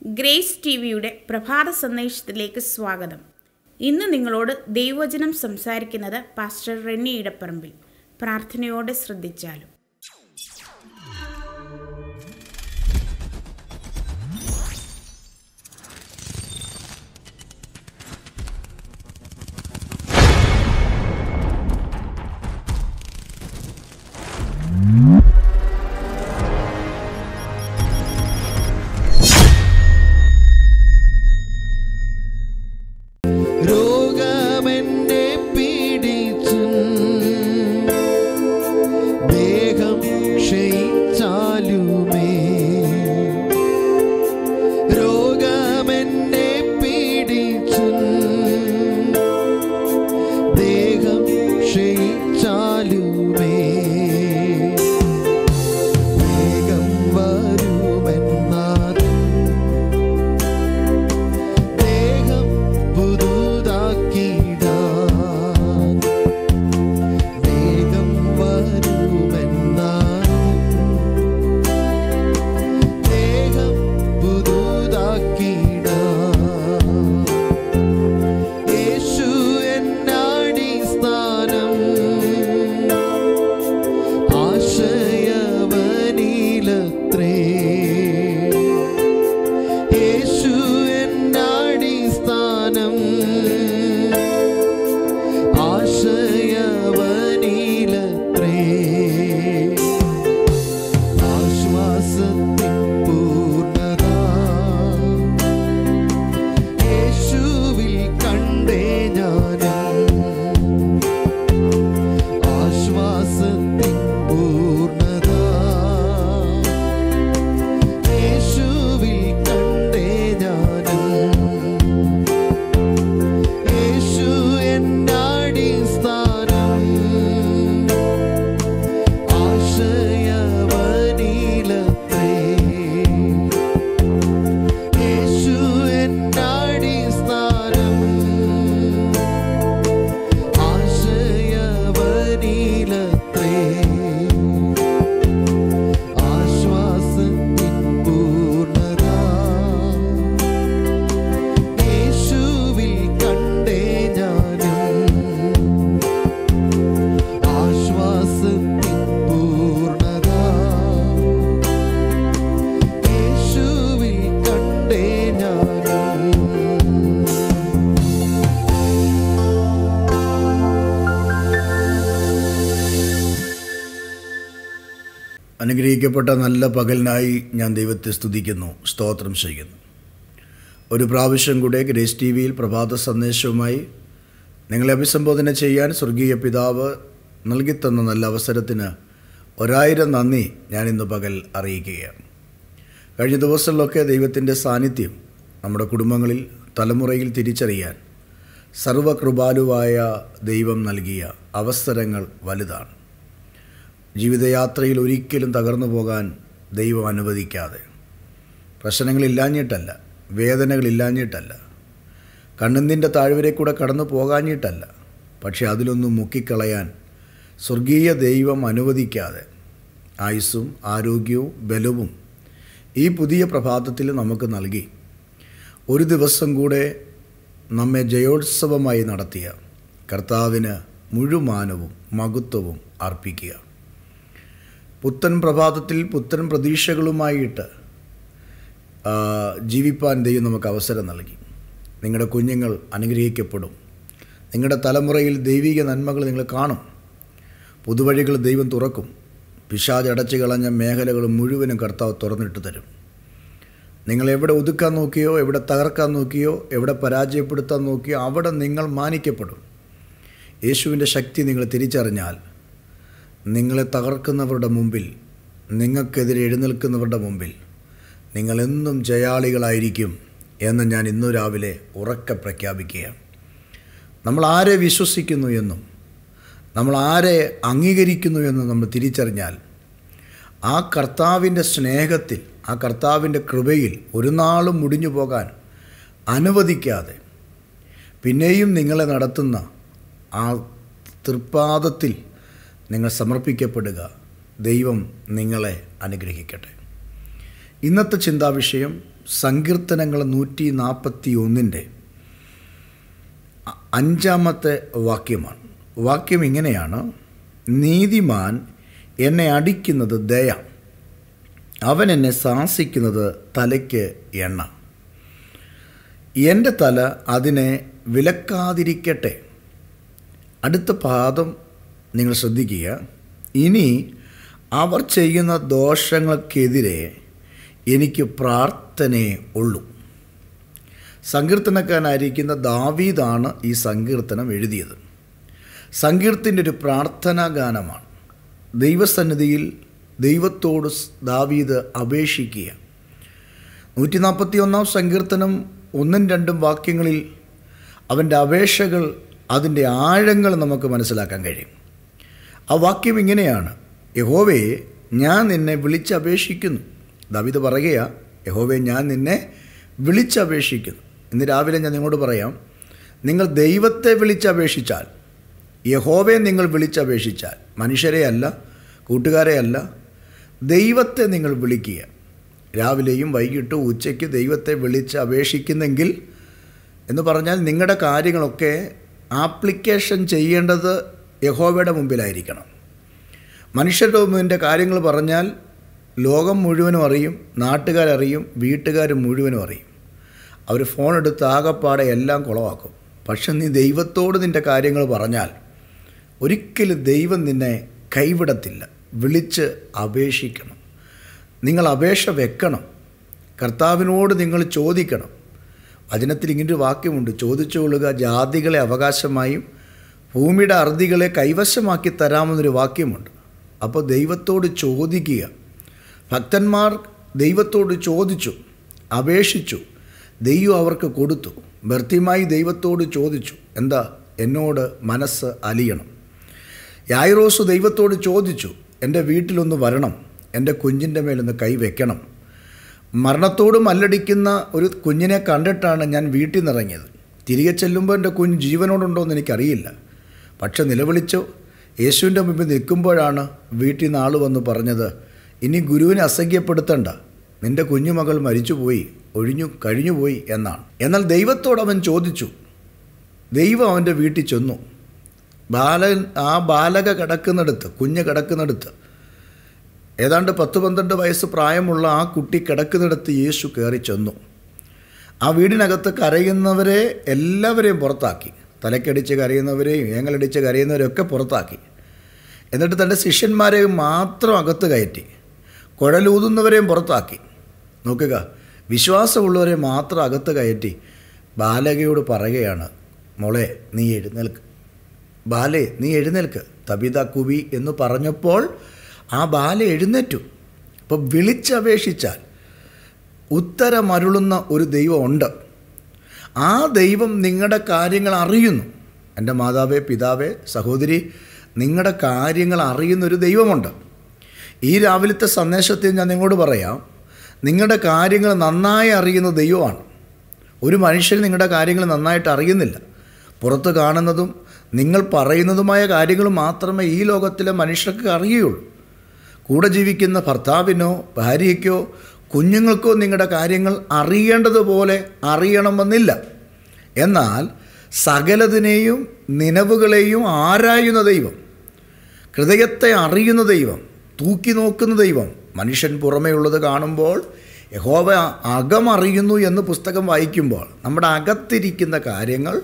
grace T വിയുടെ പ്രഭാത സന്ദേശത്തിലേക്ക് സ്വാഗതം ഇന്ന് നിങ്ങളോട് ദൈവവചനം സംസാരിക്കുന്നത് പാസ്റ്റർ റെന്നി ഇടപ്പറമ്പിൽ പ്രാർത്ഥനയോടെ ശ്രദ്ധിച്ചാലും രോഗമെന്നെ പീഡിച്ചു ദേഹം ക്ഷയിച്ചാലുമേ രോഗമെന്നെ പീഡിച്ചു ദേഹം ക്ഷയിച്ചാലുമേ വേഗം വരുമെന്നാഥൻ ദേഹം പുതുതാക്കിടാൻ വേഗം വരുമെന്നാൻ ദേഹം പുതുതാക്കിടാൻ യേശു എന്നാടിസ്ഥാനം ആശയവനിലത്രേ യേശു എന്നാടിസ്ഥാനം ആശയവനിലത്രേ ആശ്വാസത്തിൻ പൂർണ്ണത യേശുവിൽ കണ്ടേ ഞാനും ആശ്വാസത്തിൻ പൂർണ്ണത യേശുവിൽ കണ്ടേ ഞാനും യേശു എന്നാടിസ്ഥാനം ആശയവനിലത്രേ യേശു എന്നാടിസ്ഥാനം ആശയവനിലത്രേ ആശ്വാസത്തിൻ പൂർണ്ണത യേശുവിൽ കണ്ടേ ഞാനും ആശ്വാസത്തിൻ പൂർണ്ണത യേശുവിൽ കണ്ടേ ഞാനും അനുഗ്രഹിക്കപ്പെട്ട നല്ല പകലിനായി ഞാൻ ദൈവത്തെ സ്തുതിക്കുന്നു സ്തോത്രം ചെയ്യുന്നു ഒരു പ്രാവശ്യം കൂടെ ഗ്രേസ് ടി വിയിൽ പ്രഭാത സന്ദേശവുമായി നിങ്ങളെ അഭിസംബോധന ചെയ്യാൻ സ്വർഗീയ പിതാവ് നൽകിത്തന്ന നല്ല അവസരത്തിന് ഒരായിരം നന്ദി ഞാൻ ഇന്ന് പകൽ അറിയിക്കുകയാണ് കഴിഞ്ഞ ദിവസങ്ങളിലൊക്കെ ദൈവത്തിൻ്റെ സാന്നിധ്യം നമ്മുടെ കുടുംബങ്ങളിൽ തലമുറയിൽ തിരിച്ചറിയാൻ സർവകൃപാലുവായ ദൈവം നൽകിയ അവസരങ്ങൾ വലുതാണ് ജീവിതയാത്രയിൽ ഒരിക്കലും തകർന്നു പോകാൻ ദൈവം അനുവദിക്കാതെ പ്രശ്നങ്ങളില്ലാഞ്ഞിട്ടല്ല വേദനകളില്ലാഞ്ഞിട്ടല്ല കണ്ണുന്നിൻ്റെ താഴ്വരെ കൂടെ കടന്നു പോകാഞ്ഞിട്ടല്ല പക്ഷെ അതിലൊന്നും മുക്കിക്കളയാൻ സ്വർഗീയ ദൈവം അനുവദിക്കാതെ ആയുസ്സും ആരോഗ്യവും ബലവും ഈ പുതിയ പ്രഭാതത്തിൽ നമുക്ക് നൽകി ഒരു ദിവസം കൂടെ നമ്മെ ജയോത്സവമായി നടത്തിയ കർത്താവിന് മുഴുമാനവും മഹത്വവും അർപ്പിക്കുക പുത്തൻ പ്രഭാതത്തിൽ പുത്തൻ പ്രതീക്ഷകളുമായിട്ട് ആ, ജീവിപ്പാൻ ദൈവം നമുക്ക് അവസരം നൽകി നിങ്ങളുടെ കുഞ്ഞുങ്ങൾ അനുഗ്രഹിക്കപ്പെടും നിങ്ങളുടെ തലമുറയിൽ ദൈവിക നന്മകൾ നിങ്ങൾ കാണും പുതുവഴികൾ ദൈവം തുറക്കും പിശാജ് അടച്ചു കളഞ്ഞ മേഖലകൾ മുഴുവനും കർത്താവ് തുറന്നിട്ട് തരും നിങ്ങൾ എവിടെ ഒതുക്കാൻ നോക്കിയോ എവിടെ തകർക്കാൻ നോക്കിയോ എവിടെ പരാജയപ്പെടുത്താൻ നോക്കിയോ അവിടെ നിങ്ങൾ മാനിക്കപ്പെടും യേശുവിൻ്റെ ശക്തി നിങ്ങൾ തിരിച്ചറിഞ്ഞാൽ നിങ്ങളെ തകർക്കുന്നവരുടെ മുമ്പിൽ നിങ്ങൾക്കെതിരെ എഴുന്നേൽക്കുന്നവരുടെ മുമ്പിൽ നിങ്ങളെന്നും ജയാളികളായിരിക്കും എന്ന് ഞാൻ ഇന്നു രാവിലെ ഉറക്കെ പ്രഖ്യാപിക്കുകയാണ് നമ്മൾ ആരെ വിശ്വസിക്കുന്നു എന്നും നമ്മൾ ആരെ അംഗീകരിക്കുന്നു എന്നും നമ്മൾ തിരിച്ചറിഞ്ഞാൽ ആ കർത്താവിൻ്റെ സ്നേഹത്തിൽ ആ കർത്താവിൻ്റെ കൃപയിൽ ഒരു നാളും മുടിഞ്ഞു പോകാൻ അനുവദിക്കാതെ പിന്നെയും നിങ്ങളെ നടത്തുന്ന ആ തൃപ്പാദത്തിൽ നിങ്ങൾ സമർപ്പിക്കപ്പെടുക ദൈവം നിങ്ങളെ അനുഗ്രഹിക്കട്ടെ ഇന്നത്തെ ചിന്താവിഷയം സങ്കീർത്തനങ്ങൾ നൂറ്റി നാൽപ്പത്തി ഒന്നിൻ്റെ അഞ്ചാമത്തെ വാക്യമാണ് വാക്യം ഇങ്ങനെയാണ് നീതിമാൻ എന്നെ അടിക്കുന്നത് ദയ അവൻ എന്നെ ശാസിക്കുന്നത് തലയ്ക്ക് എണ്ണ എൻ്റെ തല അതിനെ വിലക്കാതിരിക്കട്ടെ അടുത്ത പാദം നിങ്ങൾ ശ്രദ്ധിക്കുക ഇനി അവർ ചെയ്യുന്ന ദോഷങ്ങൾക്കെതിരെ എനിക്ക് പ്രാർത്ഥനയേ ഉള്ളൂ സങ്കീർത്തനക്കാരനായിരിക്കുന്ന ദാവീദാണ് ഈ സങ്കീർത്തനം എഴുതിയത് സങ്കീർത്തിൻ്റെ ഒരു പ്രാർത്ഥനാ ഗാനമാണ് ദൈവസന്നിധിയിൽ ദൈവത്തോട് ദാവീദ് അപേക്ഷിക്കുക നൂറ്റി നാൽപ്പത്തി ഒന്നാം സങ്കീർത്തനം ഒന്നും രണ്ടും വാക്യങ്ങളിൽ അവൻ്റെ അപേക്ഷകൾ അതിൻ്റെ ആഴങ്ങൾ നമുക്ക് മനസ്സിലാക്കാൻ കഴിയും ആ വാക്യം ഇങ്ങനെയാണ് യഹോവേ ഞാൻ നിന്നെ വിളിച്ചപേക്ഷിക്കുന്നു ദാവിത് പറയുക യഹോവേ ഞാൻ നിന്നെ വിളിച്ചപേക്ഷിക്കുന്നു ഇന്ന് രാവിലെ ഞാൻ നിങ്ങളോട് പറയാം നിങ്ങൾ ദൈവത്തെ വിളിച്ചപേക്ഷിച്ചാൽ യഹോവയെ നിങ്ങൾ വിളിച്ചപേക്ഷിച്ചാൽ മനുഷ്യരെ അല്ല കൂട്ടുകാരെ അല്ല ദൈവത്തെ നിങ്ങൾ വിളിക്കുക രാവിലെയും വൈകിട്ടും ഉച്ചയ്ക്ക് ദൈവത്തെ വിളിച്ച് അപേക്ഷിക്കുന്നെങ്കിൽ എന്ന് പറഞ്ഞാൽ നിങ്ങളുടെ കാര്യങ്ങളൊക്കെ ആപ്ലിക്കേഷൻ ചെയ്യേണ്ടത് യഹോവയുടെ മുമ്പിലായിരിക്കണം മനുഷ്യരുടെ മുമ്പിൻ്റെ കാര്യങ്ങൾ പറഞ്ഞാൽ ലോകം മുഴുവനും അറിയും നാട്ടുകാരറിയും വീട്ടുകാർ മുഴുവനും അറിയും അവർ ഫോൺ എടുത്ത് ആകപ്പാടെ എല്ലാം കുളവാക്കും പക്ഷെ നീ ദൈവത്തോട് നിൻ്റെ കാര്യങ്ങൾ പറഞ്ഞാൽ ഒരിക്കലും ദൈവം നിന്നെ കൈവിടത്തില്ല വിളിച്ച് അപേക്ഷിക്കണം നിങ്ങൾ അപേക്ഷ വെക്കണം കർത്താവിനോട് നിങ്ങൾ ചോദിക്കണം വചനത്തിൽ ഇങ്ങനൊരു വാക്യമുണ്ട് ചോദിച്ചുകൊള്ളുക ജാതികളെ അവകാശമായും ഭൂമിയുടെ അറുതികളെ കൈവശമാക്കി തരാമെന്നൊരു വാക്യമുണ്ട് അപ്പോൾ ദൈവത്തോട് ചോദിക്കുക ഭക്തന്മാർ ദൈവത്തോട് ചോദിച്ചു അപേക്ഷിച്ചു ദൈവം അവർക്ക് കൊടുത്തു ഭർത്തിമായി ദൈവത്തോട് ചോദിച്ചു എന്താ എന്നോട് മനസ്സ് അലിയണം യായിറോസ് ദൈവത്തോട് ചോദിച്ചു എൻ്റെ വീട്ടിലൊന്ന് വരണം എൻ്റെ കുഞ്ഞിൻ്റെ മേലൊന്ന് കൈ വെക്കണം മരണത്തോട് മല്ലടിക്കുന്ന ഒരു കുഞ്ഞിനെ കണ്ടിട്ടാണ് ഞാൻ വീട്ടിൽ നിന്നിറങ്ങിയത് തിരികെ ചെല്ലുമ്പോൾ എൻ്റെ കുഞ്ഞ് ജീവനോടുണ്ടോ എന്ന് എനിക്കറിയില്ല പക്ഷെ നിലവിളിച്ചു യേശുവിൻ്റെ മുമ്പിൽ നിൽക്കുമ്പോഴാണ് വീട്ടിൽ നിന്ന് ആൾ വന്ന് പറഞ്ഞത് ഇനി ഗുരുവിനെ അസഖ്യപ്പെടുത്തണ്ട നിൻ്റെ കുഞ്ഞുമകൾ മരിച്ചുപോയി ഒഴിഞ്ഞു കഴിഞ്ഞുപോയി എന്നാണ് എന്നാൽ ദൈവത്തോട് അവൻ ചോദിച്ചു ദൈവം അവൻ്റെ വീട്ടിൽ ചെന്നു ബാലൻ ആ ബാലക കിടക്കുന്നിടത്ത് കുഞ്ഞ് കിടക്കുന്നിടത്ത് ഏതാണ്ട് പത്ത് പന്ത്രണ്ട് വയസ്സ് പ്രായമുള്ള ആ കുട്ടി കിടക്കുന്നിടത്ത് യേശു കയറി ചെന്നു ആ വീടിനകത്ത് കരയുന്നവരെ എല്ലാവരെയും പുറത്താക്കി തലക്കടിച്ച് കരയുന്നവരെയും ഏങ്ങലടിച്ച് കരയുന്നവരെയൊക്കെ പുറത്താക്കി എന്നിട്ട് തൻ്റെ ശിഷ്യന്മാരെ മാത്രം അകത്ത് കയറ്റി കുഴലൂതുന്നവരെയും പുറത്താക്കി നോക്കുക വിശ്വാസമുള്ളവരെ മാത്രം അകത്ത് കയറ്റി ബാലകയോട് പറയുകയാണ് മോളെ നീ എഴുന്നേൽക്ക് ബാലെ നീ എഴുന്നേൽക്ക് തബിത കുബി എന്ന് പറഞ്ഞപ്പോൾ ആ ബാല എഴുന്നേറ്റു അപ്പോൾ വിളിച്ചപേക്ഷിച്ചാൽ ഉത്തരമരുളുന്ന ഒരു ദൈവമുണ്ട് ആ ദൈവം നിങ്ങളുടെ കാര്യങ്ങൾ അറിയുന്നു എൻ്റെ മാതാവേ പിതാവേ സഹോദരി നിങ്ങളുടെ കാര്യങ്ങൾ അറിയുന്നൊരു ദൈവമുണ്ട് ഈ രാവിലത്തെ സന്ദേശത്തിൽ ഞാൻ നിങ്ങളോട് പറയാം നിങ്ങളുടെ കാര്യങ്ങൾ നന്നായി അറിയുന്ന ദൈവമാണ് ഒരു മനുഷ്യൻ നിങ്ങളുടെ കാര്യങ്ങൾ നന്നായിട്ട് അറിയുന്നില്ല പുറത്ത് കാണുന്നതും നിങ്ങൾ പറയുന്നതുമായ കാര്യങ്ങൾ മാത്രമേ ഈ ലോകത്തിലെ മനുഷ്യർക്ക് അറിയുകയുള്ളൂ കൂടെ ജീവിക്കുന്ന ഭർത്താവിനോ ഭാര്യയ്ക്കോ കുഞ്ഞുങ്ങൾക്കോ നിങ്ങളുടെ കാര്യങ്ങൾ അറിയേണ്ടതുപോലെ അറിയണമെന്നില്ല എന്നാൽ സകലതിനെയും നിലവുകളെയും ആരായുന്ന ദൈവം ഹൃദയത്തെ അറിയുന്ന ദൈവം തൂക്കി നോക്കുന്ന ദൈവം മനുഷ്യൻ പുറമേ ഉള്ളത് കാണുമ്പോൾ യഹോവ അകമറിയുന്നു എന്ന് പുസ്തകം വായിക്കുമ്പോൾ നമ്മുടെ അകത്തിരിക്കുന്ന കാര്യങ്ങൾ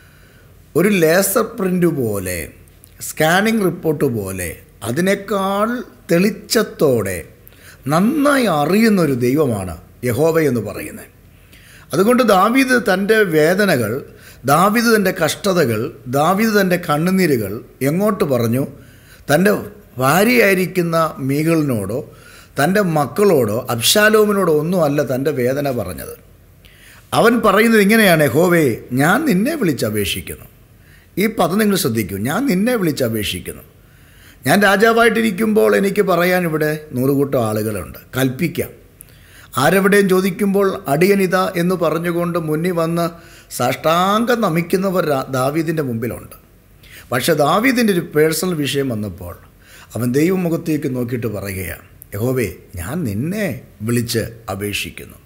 ഒരു ലേസർ പ്രിൻ്റ് പോലെ സ്കാനിങ് റിപ്പോർട്ട് പോലെ അതിനേക്കാൾ തെളിച്ചത്തോടെ നന്നായി അറിയുന്നൊരു ദൈവമാണ് യഹോവ എന്ന് പറയുന്നത് അതുകൊണ്ട് ദാവീദ് തൻ്റെ വേദനകൾ ദാവീദ് തൻ്റെ കഷ്ടതകൾ ദാവീദ് തൻ്റെ കണ്ണുനീരുകൾ എങ്ങോട്ട് പറഞ്ഞു തൻ്റെ ഭാര്യയായിരിക്കുന്ന മീകളിനോടോ തൻ്റെ മക്കളോടോ അബ്ഷാലോമിനോടോ ഒന്നുമല്ല തൻ്റെ വേദന പറഞ്ഞത് അവൻ പറയുന്നത് ഇങ്ങനെയാണ് ഹോവേ ഞാൻ നിന്നെ വിളിച്ചപേക്ഷിക്കുന്നു ഈ പദം നിങ്ങൾ ശ്രദ്ധിക്കൂ ഞാൻ നിന്നെ വിളിച്ചപേക്ഷിക്കുന്നു ഞാൻ രാജാവായിട്ടിരിക്കുമ്പോൾ എനിക്ക് പറയാൻ ഇവിടെ നൂറുകൂട്ടം ആളുകളുണ്ട് കൽപ്പിക്കാം ആരെവിടെയും ചോദിക്കുമ്പോൾ അടിയനിത എന്ന് പറഞ്ഞുകൊണ്ട് മുന്നിൽ വന്ന് സാഷ്ടാംഗം നമിക്കുന്നവർ ദാവീദിൻ്റെ മുമ്പിലുണ്ട് പക്ഷെ ദാവീദിൻ്റെ ഒരു പേഴ്സണൽ വിഷയം വന്നപ്പോൾ അവൻ ദൈവമുഖത്തേക്ക് നോക്കിയിട്ട് പറയുകയാണ് യഹോവേ ഞാൻ നിന്നെ വിളിച്ച് അപേക്ഷിക്കുന്നു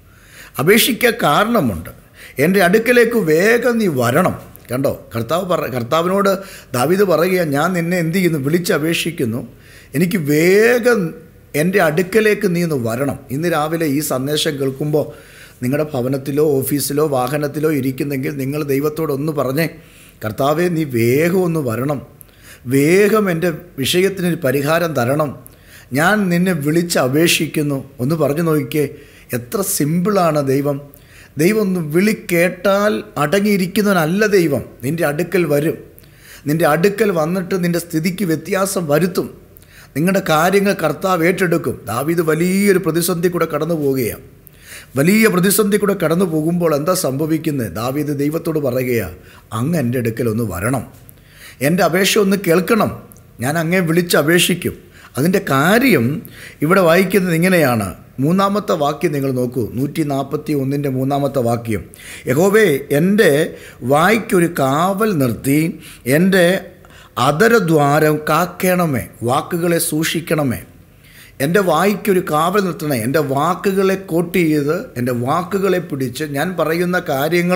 അപേക്ഷിക്കാൻ കാരണമുണ്ട് എൻ്റെ അടുക്കലേക്ക് വേഗം നീ വരണം കണ്ടോ കർത്താവ് പറ കർത്താവിനോട് ദാവീദ് പറയുക ഞാൻ നിന്നെ എന്ത് ചെയ്യുന്നു വിളിച്ചപേക്ഷിക്കുന്നു എനിക്ക് വേഗം എൻ്റെ അടുക്കലേക്ക് നീ ഒന്ന് വരണം ഇന്ന് രാവിലെ ഈ സന്ദേശം കേൾക്കുമ്പോൾ നിങ്ങളുടെ ഭവനത്തിലോ ഓഫീസിലോ വാഹനത്തിലോ ഇരിക്കുന്നെങ്കിൽ നിങ്ങൾ ദൈവത്തോട് ഒന്ന് പറഞ്ഞേ കർത്താവെ നീ വേഗം ഒന്ന് വരണം വേഗം എൻ്റെ വിഷയത്തിനൊരു പരിഹാരം തരണം ഞാൻ നിന്നെ വിളിച്ച് അപേക്ഷിക്കുന്നു ഒന്ന് പറഞ്ഞു നോക്കിക്കേ എത്ര സിമ്പിളാണ് ദൈവം ദൈവം ഒന്ന് വിളി കേട്ടാൽ അടങ്ങിയിരിക്കുന്നവനല്ല ദൈവം നിൻ്റെ അടുക്കൽ വരും നിൻ്റെ അടുക്കൽ വന്നിട്ട് നിൻ്റെ സ്ഥിതിക്ക് വ്യത്യാസം വരുത്തും നിങ്ങളുടെ കാര്യങ്ങൾ കർത്താവ് ഏറ്റെടുക്കും ദാവീദ് വലിയൊരു പ്രതിസന്ധി കൂടെ കടന്നു പോവുകയാണ് വലിയ പ്രതിസന്ധി കൂടെ കടന്നു പോകുമ്പോൾ എന്താ സംഭവിക്കുന്നത് ദാവീദ് ദൈവത്തോട് പറയുകയാണ് അങ്ങ് എൻ്റെ അടുക്കൽ ഒന്ന് വരണം എൻ്റെ അപേക്ഷ ഒന്ന് കേൾക്കണം ഞാൻ അങ്ങേ വിളിച്ച് അപേക്ഷിക്കും അതിൻ്റെ കാര്യം ഇവിടെ വായിക്കുന്നത് ഇങ്ങനെയാണ് മൂന്നാമത്തെ വാക്യം നിങ്ങൾ നോക്കൂ നൂറ്റി നാൽപ്പത്തി ഒന്നിൻ്റെ മൂന്നാമത്തെ വാക്യം യഹോവേ എൻ്റെ വായ്ക്കൊരു കാവൽ നിർത്തി എൻ്റെ അതരദ്വാരം കാക്കണമേ വാക്കുകളെ സൂക്ഷിക്കണമേ എൻ്റെ വായ്ക്കൊരു കാവൽ നിർത്തണേ എൻ്റെ വാക്കുകളെ കോട്ട് ചെയ്ത് എൻ്റെ വാക്കുകളെ പിടിച്ച് ഞാൻ പറയുന്ന കാര്യങ്ങൾ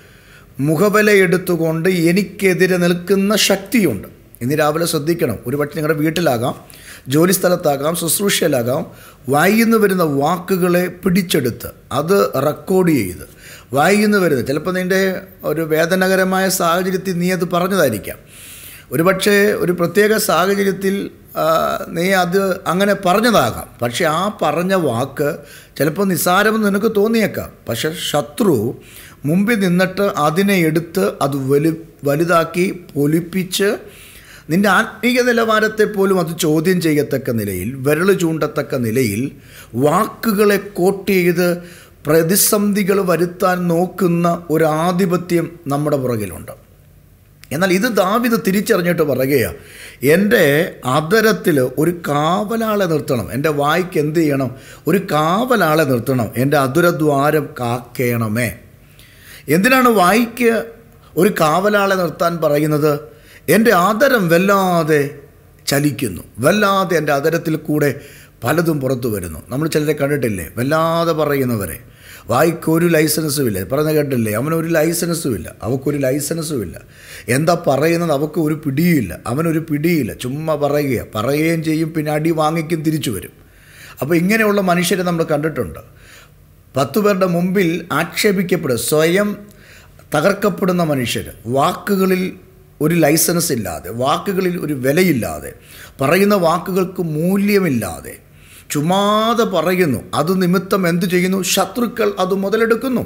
മുഖവിലയെടുത്തുകൊണ്ട് എനിക്കെതിരെ നിൽക്കുന്ന ശക്തിയുണ്ട് ഇന്ന് രാവിലെ ശ്രദ്ധിക്കണം ഒരുപക്ഷെ നിങ്ങളുടെ വീട്ടിലാകാം ജോലി സ്ഥലത്താകാം ശുശ്രൂഷയിലാകാം വായിന്ന് വരുന്ന വാക്കുകളെ പിടിച്ചെടുത്ത് അത് റെക്കോർഡ് ചെയ്ത് വായിന്ന് വരുന്ന ചിലപ്പോൾ നിൻ്റെ ഒരു വേദനകരമായ സാഹചര്യത്തിൽ നീ അത് പറഞ്ഞതായിരിക്കാം ഒരുപക്ഷെ ഒരു പ്രത്യേക സാഹചര്യത്തിൽ ആ, നീ അത് അങ്ങനെ പറഞ്ഞതാകാം പക്ഷെ ആ പറഞ്ഞ വാക്ക് ചിലപ്പോൾ നിസ്സാരമെന്ന് നിനക്ക് തോന്നിയേക്കാം പക്ഷെ ശത്രു മുമ്പിൽ നിന്നിട്ട് അതിനെ എടുത്ത് അത് വലു വലുതാക്കി പൊലിപ്പിച്ച് നിൻ്റെ ആത്മീയ നിലവാരത്തെ പോലും അത് ചോദ്യം ചെയ്യത്തക്ക നിലയിൽ വിരൽ ചൂണ്ടത്തക്ക നിലയിൽ വാക്കുകളെ കോട്ട് ചെയ്ത് പ്രതിസന്ധികൾ വരുത്താൻ നോക്കുന്ന ഒരു ആധിപത്യം നമ്മുടെ പുറകിലുണ്ട് എന്നാൽ ഇത് ദാവിത് തിരിച്ചറിഞ്ഞിട്ട് പറയുകയാണ് എൻ്റെ അതരത്തിൽ ഒരു കാവലാളെ നിർത്തണം എൻ്റെ വായിക്ക് എന്ത് ചെയ്യണം ഒരു കാവലാളെ നിർത്തണം എൻ്റെ അതുരദ്വാരം കാക്കേണമേ എന്തിനാണ് വായിക്ക് ഒരു കാവലാളെ നിർത്താൻ പറയുന്നത് എൻ്റെ ആദരം വല്ലാതെ ചലിക്കുന്നു വല്ലാതെ എൻ്റെ അതരത്തിൽ കൂടെ പലതും പുറത്തു വരുന്നു നമ്മൾ ചിലരെ കണ്ടിട്ടില്ലേ വല്ലാതെ പറയുന്നവരെ വായിക്കൊരു ലൈസൻസും ഇല്ല പറഞ്ഞ കേട്ടില്ലേ അവനൊരു ലൈസൻസും ഇല്ല അവക്കൊരു ലൈസൻസും ഇല്ല എന്താ പറയുന്നത് അവൾക്ക് ഒരു പിടിയുമില്ല അവനൊരു പിടിയില്ല ചുമ്മാ പറയുക പറയുകയും ചെയ്യും പിന്നെ അടി വാങ്ങിക്കും തിരിച്ചു വരും അപ്പോൾ ഇങ്ങനെയുള്ള മനുഷ്യരെ നമ്മൾ കണ്ടിട്ടുണ്ട് പത്തു പേരുടെ മുമ്പിൽ ആക്ഷേപിക്കപ്പെടുക സ്വയം തകർക്കപ്പെടുന്ന മനുഷ്യർ വാക്കുകളിൽ ഒരു ലൈസൻസ് ഇല്ലാതെ വാക്കുകളിൽ ഒരു വിലയില്ലാതെ പറയുന്ന വാക്കുകൾക്ക് മൂല്യമില്ലാതെ ചുമ്മാതെ പറയുന്നു അത് നിമിത്തം എന്തു ചെയ്യുന്നു ശത്രുക്കൾ അത് മുതലെടുക്കുന്നു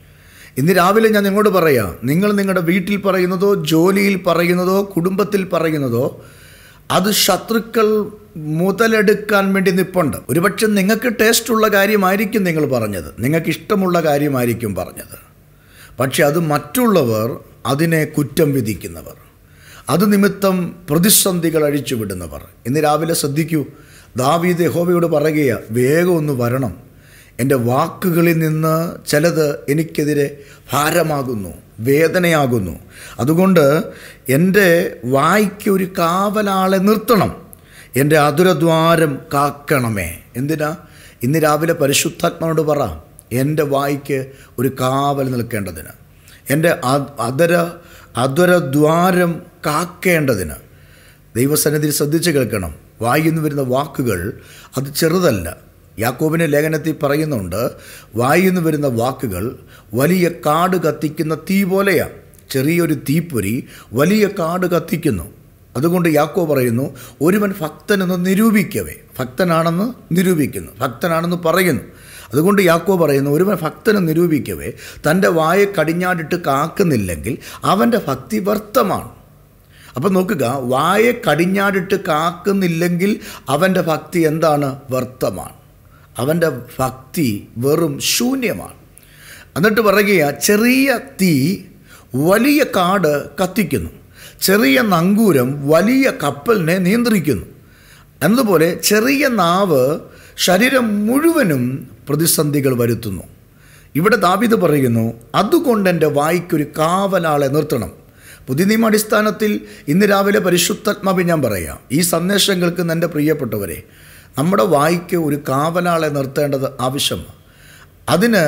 ഇന്ന് രാവിലെ ഞാൻ നിങ്ങളോട് പറയാം നിങ്ങൾ നിങ്ങളുടെ വീട്ടിൽ പറയുന്നതോ ജോലിയിൽ പറയുന്നതോ കുടുംബത്തിൽ പറയുന്നതോ അത് ശത്രുക്കൾ മുതലെടുക്കാൻ വേണ്ടി നിപ്പുണ്ട് ഒരുപക്ഷെ നിങ്ങൾക്ക് ടേസ്റ്റുള്ള കാര്യമായിരിക്കും നിങ്ങൾ പറഞ്ഞത് നിങ്ങൾക്ക് ഇഷ്ടമുള്ള കാര്യമായിരിക്കും പറഞ്ഞത് പക്ഷെ അത് മറ്റുള്ളവർ അതിനെ കുറ്റം വിധിക്കുന്നവർ അത് നിമിത്തം പ്രതിസന്ധികൾ അഴിച്ചുവിടുന്നവർ ഇന്ന് രാവിലെ ശ്രദ്ധിക്കൂ ദാവീദ് യഹോവയോട് പറയുക വേഗം ഒന്ന് വരണം എൻ്റെ വാക്കുകളിൽ നിന്ന് ചിലത് എനിക്കെതിരെ ഭാരമാകുന്നു വേദനയാകുന്നു അതുകൊണ്ട് എൻ്റെ വായ്ക്ക് ഒരു കാവലാളെ നിർത്തണം എൻ്റെ അതുരദ്വാരം കാക്കണമേ എന്തിനാ ഇന്ന് രാവിലെ പരിശുദ്ധാത്മാനോട് പറ എൻ്റെ വായ്ക്ക് ഒരു കാവൽ നിൽക്കേണ്ടതിന് എൻ്റെ അ- അതര അതുരദ്വാരം കാക്കേണ്ടതിന് ദൈവസന്നിധിയിൽ ശ്രദ്ധിച്ച് കേൾക്കണം വായിന്ന് വരുന്ന വാക്കുകൾ അത് ചെറുതല്ല യാക്കോബിൻ്റെ ലേഖനത്തിൽ പറയുന്നുണ്ട് വായിന്ന് വരുന്ന വാക്കുകൾ വലിയ കാട് കത്തിക്കുന്ന തീ പോലെയാണ് ചെറിയൊരു തീപ്പൊരി വലിയ കാട് കത്തിക്കുന്നു അതുകൊണ്ട് യാക്കോ പറയുന്നു ഒരുവൻ ഭക്തനെന്ന് നിരൂപിക്കവേ ഭക്തനാണെന്ന് നിരൂപിക്കുന്നു ഭക്തനാണെന്ന് പറയുന്നു അതുകൊണ്ട് യാക്കോ പറയുന്നു ഒരുവൻ ഭക്തനെ നിരൂപിക്കവേ തൻ്റെ വായെ കടിഞ്ഞാടിട്ട് കാക്കുന്നില്ലെങ്കിൽ അവൻ്റെ ഭക്തി വ്യർത്ഥമാണ് അപ്പം നോക്കുക വായെ കടിഞ്ഞാടിട്ട് കാക്കുന്നില്ലെങ്കിൽ അവൻ്റെ ഭക്തി എന്താണ് വ്യർത്ഥമാണ് അവൻ്റെ ഭക്തി വെറും ശൂന്യമാണ് എന്നിട്ട് പറയുക ചെറിയ തീ വലിയ കാട് കത്തിക്കുന്നു ചെറിയ നങ്കൂരം വലിയ കപ്പലിനെ നിയന്ത്രിക്കുന്നു എന്നതുപോലെ ചെറിയ നാവ് ശരീരം മുഴുവനും പ്രതിസന്ധികൾ വരുത്തുന്നു ഇവിടെ ദാവിദ് പറയുന്നു അതുകൊണ്ട് എൻ്റെ വായിക്കൊരു കാവലാളെ നിർത്തണം പുതിയ നിയമ അടിസ്ഥാനത്തിൽ ഇന്ന് രാവിലെ പരിശുദ്ധാത്മാവി ഞാൻ പറയാം ഈ സന്ദേശം കേൾക്കുന്ന എൻ്റെ പ്രിയപ്പെട്ടവരെ നമ്മുടെ വായിക്ക് ഒരു കാവലാളെ നിർത്തേണ്ടത് ആവശ്യമാണ് അതിന്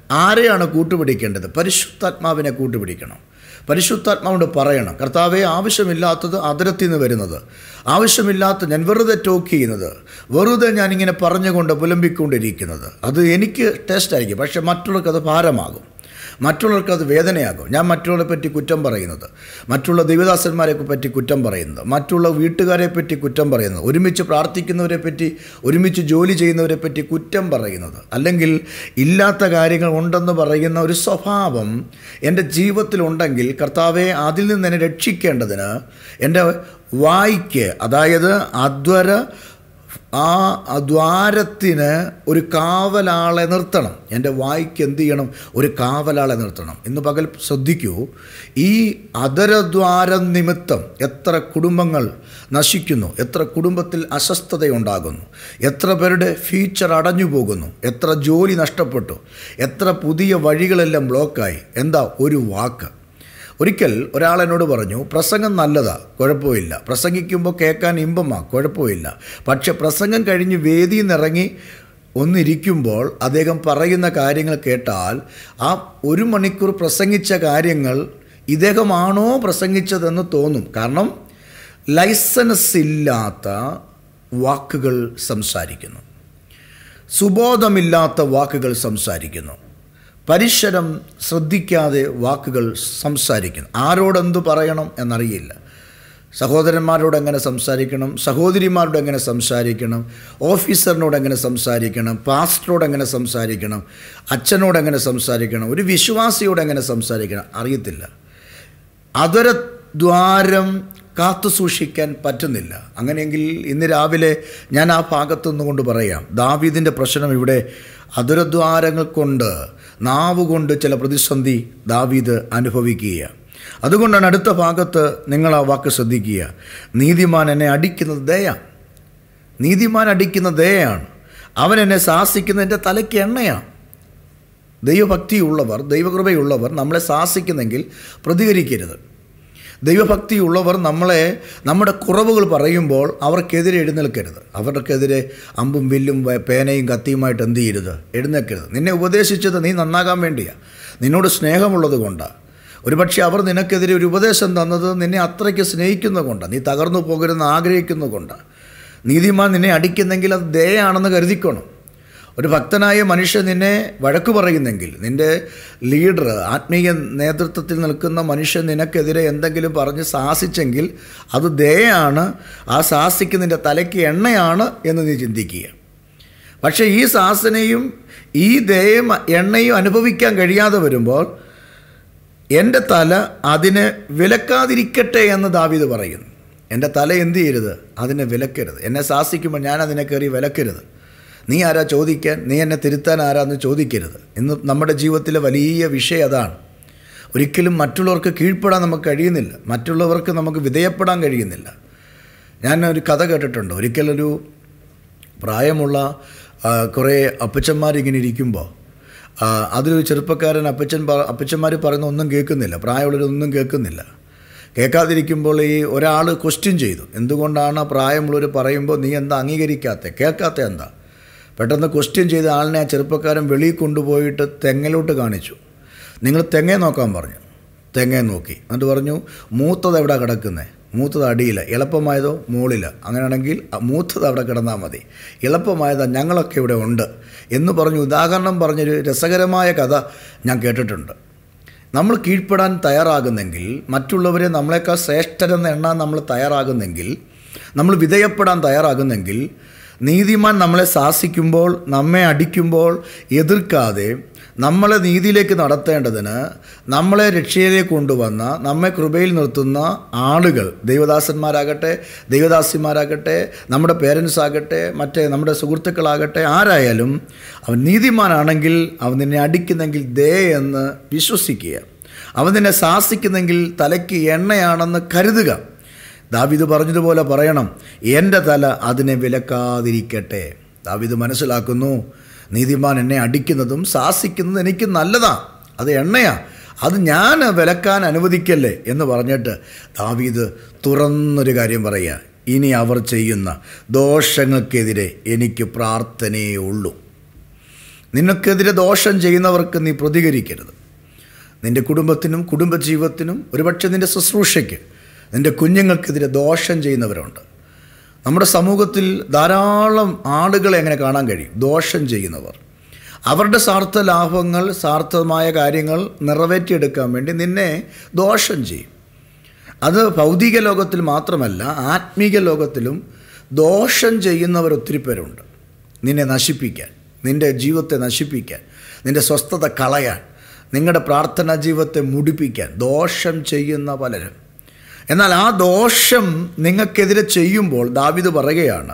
ആരെയാണ് കൂട്ടുപിടിക്കേണ്ടത് പരിശുദ്ധാത്മാവിനെ കൂട്ടുപിടിക്കണം പരിശുദ്ധാത്മാവിനോട് പറയണം കർത്താവെ ആവശ്യമില്ലാത്തത് അതിരത്തിൽ നിന്ന് വരുന്നത് ആവശ്യമില്ലാത്ത ഞാൻ വെറുതെ ടോക്ക് ചെയ്യുന്നത് വെറുതെ ഞാനിങ്ങനെ പറഞ്ഞുകൊണ്ട് പുലമ്പിക്കൊണ്ടിരിക്കുന്നത് അത് എനിക്ക് ടേസ്റ്റ് ആയിരിക്കും പക്ഷേ മറ്റുള്ളവർക്ക് അത് ഭാരമാകും മറ്റുള്ളവർക്ക് അത് വേദനയാകും ഞാൻ മറ്റുള്ളവരെ പറ്റി കുറ്റം പറയുന്നത് മറ്റുള്ള ദൈവദാസന്മാരെ പറ്റി കുറ്റം പറയുന്നത് മറ്റുള്ള വീട്ടുകാരെ പറ്റി കുറ്റം പറയുന്നത് ഒരുമിച്ച് പ്രാർത്ഥിക്കുന്നവരെ പറ്റി ഒരുമിച്ച് ജോലി ചെയ്യുന്നവരെ പറ്റി കുറ്റം പറയുന്നത് അല്ലെങ്കിൽ ഇല്ലാത്ത കാര്യങ്ങൾ ഉണ്ടെന്ന് പറയുന്ന ഒരു സ്വഭാവം എൻ്റെ ജീവിതത്തിലുണ്ടെങ്കിൽ കർത്താവെ അതിൽ നിന്ന് എന്നെ രക്ഷിക്കേണ്ടതിന് എൻ്റെ വായിക്ക് അതായത് അധ്വര ആ ദ്വാരത്തിന് ഒരു കാവലാളെ നിർത്തണം എൻ്റെ വായിക്ക് എന്ത് ചെയ്യണം ഒരു കാവലാളെ നിർത്തണം ഇന്ന് പകൽ ശ്രദ്ധിക്കൂ ഈ അതരദ്വാരം നിമിത്തം എത്ര കുടുംബങ്ങൾ നശിക്കുന്നു എത്ര കുടുംബത്തിൽ അസ്വസ്ഥതയുണ്ടാകുന്നു എത്ര പേരുടെ ഫ്യൂച്ചർ അടഞ്ഞു പോകുന്നു എത്ര ജോലി നഷ്ടപ്പെട്ടു എത്ര പുതിയ വഴികളെല്ലാം ബ്ലോക്കായി എന്താ ഒരു വാക്ക് ഒരിക്കൽ ഒരാൾ എന്നോട് പറഞ്ഞു പ്രസംഗം നല്ലതാ കുഴപ്പമില്ല പ്രസംഗിക്കുമ്പോൾ കേൾക്കാൻ ഇമ്പമാ കുഴപ്പമില്ല പക്ഷെ പ്രസംഗം കഴിഞ്ഞ് വേദിയിൽ നിന്നിറങ്ങി ഒന്നിരിക്കുമ്പോൾ അദ്ദേഹം പറയുന്ന കാര്യങ്ങൾ കേട്ടാൽ ആ ഒരു മണിക്കൂർ പ്രസംഗിച്ച കാര്യങ്ങൾ ഇദ്ദേഹമാണോ പ്രസംഗിച്ചതെന്ന് തോന്നും കാരണം ലൈസൻസ് ഇല്ലാത്ത വാക്കുകൾ സംസാരിക്കുന്നു സുബോധമില്ലാത്ത വാക്കുകൾ സംസാരിക്കുന്നു പരിസരം ശ്രദ്ധിക്കാതെ വാക്കുകൾ സംസാരിക്കുന്നു ആരോടെന്ത് പറയണം എന്നറിയില്ല സഹോദരന്മാരോട് എങ്ങനെ സംസാരിക്കണം സഹോദരിമാരോട് എങ്ങനെ സംസാരിക്കണം ഓഫീസറിനോട് എങ്ങനെ സംസാരിക്കണം പാസ്റ്ററോട് എങ്ങനെ സംസാരിക്കണം അച്ഛനോട് എങ്ങനെ സംസാരിക്കണം ഒരു വിശ്വാസിയോട് എങ്ങനെ സംസാരിക്കണം അറിയത്തില്ല അതരദ്വാരം കാത്തു സൂക്ഷിക്കാൻ പറ്റുന്നില്ല അങ്ങനെയെങ്കിൽ ഇന്ന് രാവിലെ ഞാൻ ആ ഭാഗത്തുനിന്ന് കൊണ്ട് പറയാം ദാവീദിൻ്റെ പ്രശ്നം ഇവിടെ അതുരദ്വാരങ്ങൾ കൊണ്ട് നാവ് കൊണ്ട് ചില പ്രതിസന്ധി ദാവീദ് അനുഭവിക്കുക അതുകൊണ്ടാണ് അടുത്ത ഭാഗത്ത് നിങ്ങൾ ആ വാക്ക് ശ്രദ്ധിക്കുക നീതിമാൻ എന്നെ അടിക്കുന്നത് ദയ നീതിമാൻ അടിക്കുന്ന ദയയാണ് അവൻ എന്നെ ശാസിക്കുന്ന എൻ്റെ തലയ്ക്ക് എണ്ണയാണ് ദൈവഭക്തിയുള്ളവർ ദൈവകൃപയുള്ളവർ നമ്മളെ ശാസിക്കുന്നെങ്കിൽ പ്രതികരിക്കരുത് ദൈവഭക്തിയുള്ളവർ നമ്മളെ നമ്മുടെ കുറവുകൾ പറയുമ്പോൾ അവർക്കെതിരെ എഴുന്നേൽക്കരുത് അവർക്കെതിരെ അമ്പും വില്ലും വ- പേനയും കത്തിയുമായിട്ട് എന്ത് ചെയ്യരുത് എഴുന്നേൽക്കരുത് നിന്നെ ഉപദേശിച്ചത് നീ നന്നാകാൻ വേണ്ടിയാണ് നിന്നോട് സ്നേഹമുള്ളത് കൊണ്ടാണ് ഒരുപക്ഷെ അവർ നിനക്കെതിരെ ഒരു ഉപദേശം തന്നത് നിന്നെ അത്രയ്ക്ക് സ്നേഹിക്കുന്നത് കൊണ്ടാണ് നീ തകർന്നു പോകരുതെന്ന് ആഗ്രഹിക്കുന്നത് കൊണ്ടാണ് നീതിമാൻ നിന്നെ അടിക്കുന്നെങ്കിൽ അത് ദയാണെന്ന് കരുതിക്കണം ഒരു ഭക്തനായ മനുഷ്യൻ നിന്നെ വഴക്ക് പറയുന്നെങ്കിൽ നിൻ്റെ ലീഡർ ആത്മീയ നേതൃത്വത്തിൽ നിൽക്കുന്ന മനുഷ്യൻ നിനക്കെതിരെ എന്തെങ്കിലും പറഞ്ഞ് സാഹസിച്ചെങ്കിൽ അത് ദയാണ് ആ സാഹസിക്ക് നിൻ്റെ തലയ്ക്ക് എണ്ണയാണ് എന്ന് നീ ചിന്തിക്കുക പക്ഷേ ഈ സാസനയും ഈ ദയയും എണ്ണയും അനുഭവിക്കാൻ കഴിയാതെ വരുമ്പോൾ എൻ്റെ തല അതിനെ വിലക്കാതിരിക്കട്ടെ എന്ന് ദാവീദ് പറയുന്നു എൻ്റെ തല എന്ത് ചെയ്യരുത് അതിനെ വിലക്കരുത് എന്നെ ശാസിക്കുമ്പോൾ ഞാൻ അതിനെ കയറി വിലക്കരുത് നീ ആരാ ചോദിക്കാൻ നീ എന്നെ തിരുത്താൻ ആരാന്ന് ചോദിക്കരുത് ഇന്ന് നമ്മുടെ ജീവിതത്തിലെ വലിയ വിഷയം അതാണ് ഒരിക്കലും മറ്റുള്ളവർക്ക് കീഴ്പ്പെടാൻ നമുക്ക് കഴിയുന്നില്ല മറ്റുള്ളവർക്ക് നമുക്ക് വിധേയപ്പെടാൻ കഴിയുന്നില്ല ഞാൻ ഒരു കഥ കേട്ടിട്ടുണ്ട് ഒരിക്കലൊരു പ്രായമുള്ള ആ, കുറേ അപ്പച്ചന്മാരിങ്ങനെ ഇരിക്കുമ്പോൾ ആ, അതിലൊരു ചെറുപ്പക്കാരൻ അപ്പച്ചൻ പ- അപ്പച്ചന്മാർ പറയുന്ന ഒന്നും കേൾക്കുന്നില്ല പ്രായമുള്ളവരൊന്നും കേൾക്കുന്നില്ല കേൾക്കാതിരിക്കുമ്പോൾ ഈ ഒരാൾ ക്വസ്റ്റ്യൻ ചെയ്തു എന്തുകൊണ്ടാണ് പ്രായമുള്ളവർ പറയുമ്പോൾ നീ എന്താ അംഗീകരിക്കാത്ത കേൾക്കാത്ത എന്താ പെട്ടെന്ന് ക്വസ്റ്റ്യൻ ചെയ്ത ആളിനെ ആ ചെറുപ്പക്കാരൻ വെളിയിൽ കൊണ്ടുപോയിട്ട് തെങ്ങിലോട്ട് കാണിച്ചു നിങ്ങൾ തെങ്ങേ നോക്കാൻ പറഞ്ഞു തെങ്ങേ നോക്കി എന്നിട്ട് പറഞ്ഞു മൂത്തത് എവിടെ കിടക്കുന്നത് മൂത്തത് അടിയിൽ എളുപ്പമായതോ മുകളിൽ അങ്ങനെയാണെങ്കിൽ അ- മൂത്തത് അവിടെ കിടന്നാൽ മതി എളുപ്പമായതാ ഞങ്ങളൊക്കെ ഇവിടെ ഉണ്ട് എന്ന് പറഞ്ഞു ഉദാഹരണം പറഞ്ഞൊരു രസകരമായ കഥ ഞാൻ കേട്ടിട്ടുണ്ട് നമ്മൾ കീഴ്പ്പെടാൻ തയ്യാറാകുന്നെങ്കിൽ മറ്റുള്ളവരെ നമ്മളെക്കാൾ ശ്രേഷ്ഠരെന്ന് എണ്ണാൻ നമ്മൾ തയ്യാറാകുന്നെങ്കിൽ നമ്മൾ വിധേയപ്പെടാൻ തയ്യാറാകുന്നെങ്കിൽ നീതിമാൻ നമ്മളെ ശാസിക്കുമ്പോൾ നമ്മെ അടിക്കുമ്പോൾ എതിർക്കാതെ നമ്മളെ നീതിയിലേക്ക് നടത്തേണ്ടതിന് നമ്മളെ രക്ഷയിലേക്ക് കൊണ്ടുവന്ന നമ്മെ കൃപയിൽ നിർത്തുന്ന ആളുകൾ ദൈവദാസന്മാരാകട്ടെ ദൈവദാസിമാരാകട്ടെ നമ്മുടെ പേരൻസ് ആകട്ടെ മറ്റേ നമ്മുടെ സുഹൃത്തുക്കളാകട്ടെ ആരായാലും അവൻ നീതിമാനാണെങ്കിൽ അവൻ നിന്നെ അടിക്കുന്നെങ്കിൽ ദേ എന്ന് വിശ്വസിക്കുക അവൻ നിന്നെ ശാസിക്കുന്നെങ്കിൽ തലയ്ക്ക് എണ്ണയാണെന്ന് കരുതുക ദാവിദ് പറഞ്ഞതുപോലെ പറയണം എൻ്റെ തല അതിനെ വിലക്കാതിരിക്കട്ടെ ദാവിദ് മനസ്സിലാക്കുന്നു നീതിമാൻ എന്നെ അടിക്കുന്നതും ശാസിക്കുന്നതും എനിക്ക് നല്ലതാ അത് എണ്ണയാ അത് ഞാൻ വിലക്കാൻ അനുവദിക്കല്ലേ എന്ന് പറഞ്ഞിട്ട് ദാവീദ് തുറന്നൊരു കാര്യം പറയുക ഇനി അവർ ചെയ്യുന്ന ദോഷങ്ങൾക്കെതിരെ എനിക്ക് പ്രാർത്ഥനയേ ഉള്ളൂ നിനക്കെതിരെ ദോഷം ചെയ്യുന്നവർക്ക് നീ പ്രതികരിക്കരുത് നിൻ്റെ കുടുംബത്തിനും കുടുംബജീവിതത്തിനും ഒരുപക്ഷെ നിൻ്റെ ശുശ്രൂഷയ്ക്ക് നിൻ്റെ കുഞ്ഞുങ്ങൾക്കെതിരെ ദോഷം ചെയ്യുന്നവരുണ്ട് നമ്മുടെ സമൂഹത്തിൽ ധാരാളം ആളുകളെ എങ്ങനെ കാണാൻ കഴിയും ദോഷം ചെയ്യുന്നവർ അവരുടെ സ്വാർത്ഥ ലാഭങ്ങൾ സ്വാർത്ഥമായ കാര്യങ്ങൾ നിറവേറ്റിയെടുക്കാൻ വേണ്ടി നിന്നെ ദോഷം ചെയ്യും അത് ഭൗതിക ലോകത്തിൽ മാത്രമല്ല ആത്മീക ലോകത്തിലും ദോഷം ചെയ്യുന്നവർ ഒത്തിരി പേരുണ്ട് നിന്നെ നശിപ്പിക്കാൻ നിൻ്റെ ജീവിതത്തെ നശിപ്പിക്കാൻ നിൻ്റെ സ്വസ്ഥത കളയാൻ നിങ്ങളുടെ പ്രാർത്ഥനാ ജീവിതത്തെ മുടിപ്പിക്കാൻ ദോഷം ചെയ്യുന്ന പലരും എന്നാൽ ആ ദോഷം നിങ്ങൾക്കെതിരെ ചെയ്യുമ്പോൾ ദാവിദ് പറയുകയാണ്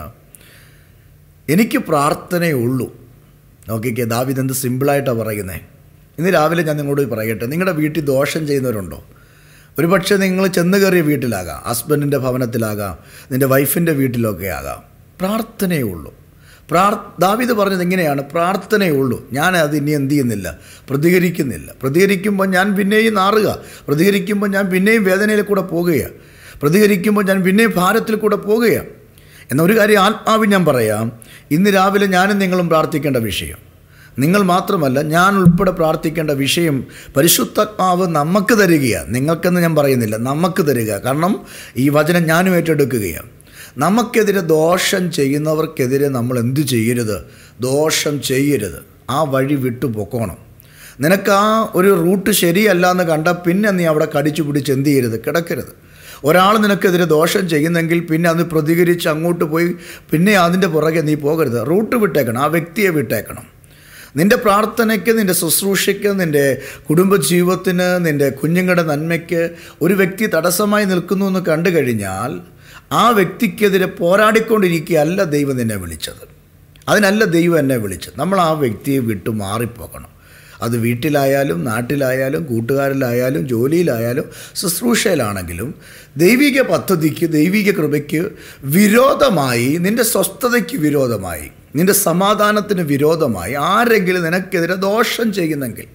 എനിക്ക് പ്രാർത്ഥനയേ ഉള്ളൂ നോക്കിക്കേ ദാവിദ് എന്ത് സിമ്പിളായിട്ടാണ് പറയുന്നത് ഇന്ന് രാവിലെ ഞാൻ നിങ്ങളോട് പറയട്ടെ നിങ്ങളുടെ വീട്ടിൽ ദോഷം ചെയ്യുന്നവരുണ്ടോ ഒരുപക്ഷെ നിങ്ങൾ ചെന്ന് കയറിയ വീട്ടിലാകാം ഹസ്ബൻഡിൻ്റെ ഭവനത്തിലാകാം നിൻ്റെ വൈഫിൻ്റെ വീട്ടിലൊക്കെ ആകാം പ്രാർത്ഥനയേ ഉള്ളൂ പ്രാർ ദാവിദ് പറഞ്ഞത് ഇങ്ങനെയാണ് പ്രാർത്ഥനയേ ഉള്ളൂ ഞാൻ അത് ഇനി എന്ത് ചെയ്യുന്നില്ല പ്രതികരിക്കുന്നില്ല പ്രതികരിക്കുമ്പോൾ ഞാൻ പിന്നെയും നാറുക പ്രതികരിക്കുമ്പോൾ ഞാൻ പിന്നെയും വേദനയിൽ കൂടെ പോകുകയാണ് പ്രതികരിക്കുമ്പോൾ ഞാൻ പിന്നെയും ഭാരത്തിൽ കൂടെ പോകുകയാണ് എന്ന ഒരു കാര്യം ആത്മാവിൽ ഞാൻ പറയാം ഇന്ന് രാവിലെ ഞാനും നിങ്ങളും പ്രാർത്ഥിക്കേണ്ട വിഷയം നിങ്ങൾ മാത്രമല്ല ഞാൻ ഉൾപ്പെടെ പ്രാർത്ഥിക്കേണ്ട വിഷയം പരിശുദ്ധാത്മാവ് നമുക്ക് തരികയാണ് നിങ്ങൾക്കെന്ന് ഞാൻ പറയുന്നില്ല നമുക്ക് തരിക കാരണം ഈ വചനം ഞാനും ഏറ്റെടുക്കുകയാണ് നമുക്കെതിരെ ദോഷം ചെയ്യുന്നവർക്കെതിരെ നമ്മൾ എന്തു ചെയ്യരുത് ദോഷം ചെയ്യരുത് ആ വഴി വിട്ടു പൊക്കോണം നിനക്ക് ആ ഒരു റൂട്ട് ശരിയല്ല എന്ന് കണ്ട പിന്നെ നീ അവിടെ കടിച്ചു പിടിച്ച് എന്ത് ചെയ്യരുത് കിടക്കരുത് ഒരാൾ നിനക്കെതിരെ ദോഷം ചെയ്യുന്നെങ്കിൽ പിന്നെ അത് പ്രതികരിച്ച് അങ്ങോട്ട് പോയി പിന്നെ അതിൻ്റെ പുറകെ നീ പോകരുത് റൂട്ട് വിട്ടേക്കണം ആ വ്യക്തിയെ വിട്ടേക്കണം നിൻ്റെ പ്രാർത്ഥനയ്ക്ക് നിൻ്റെ ശുശ്രൂഷയ്ക്ക് നിൻ്റെ കുടുംബജീവിതത്തിന് നിൻ്റെ കുഞ്ഞുങ്ങളുടെ നന്മയ്ക്ക് ഒരു വ്യക്തി തടസ്സമായി നിൽക്കുന്നു എന്ന് കണ്ടു കഴിഞ്ഞാൽ ആ വ്യക്തിക്കെതിരെ പോരാടിക്കൊണ്ടിരിക്കുകയല്ല ദൈവം നിന്നെ വിളിച്ചത് അതിനല്ല ദൈവം എന്നെ വിളിച്ചത് നമ്മൾ ആ വ്യക്തിയെ വിട്ടു മാറിപ്പോകണം അത് വീട്ടിലായാലും നാട്ടിലായാലും കൂട്ടുകാരിലായാലും ജോലിയിലായാലും ശുശ്രൂഷയിലാണെങ്കിലും ദൈവിക പദ്ധതിക്ക് ദൈവിക കൃപയ്ക്ക് വിരോധമായി നിൻ്റെ സ്വസ്ഥതയ്ക്ക് വിരോധമായി നിൻ്റെ സമാധാനത്തിന് വിരോധമായി ആരെങ്കിലും നിനക്കെതിരെ ദോഷം ചെയ്യുന്നെങ്കിൽ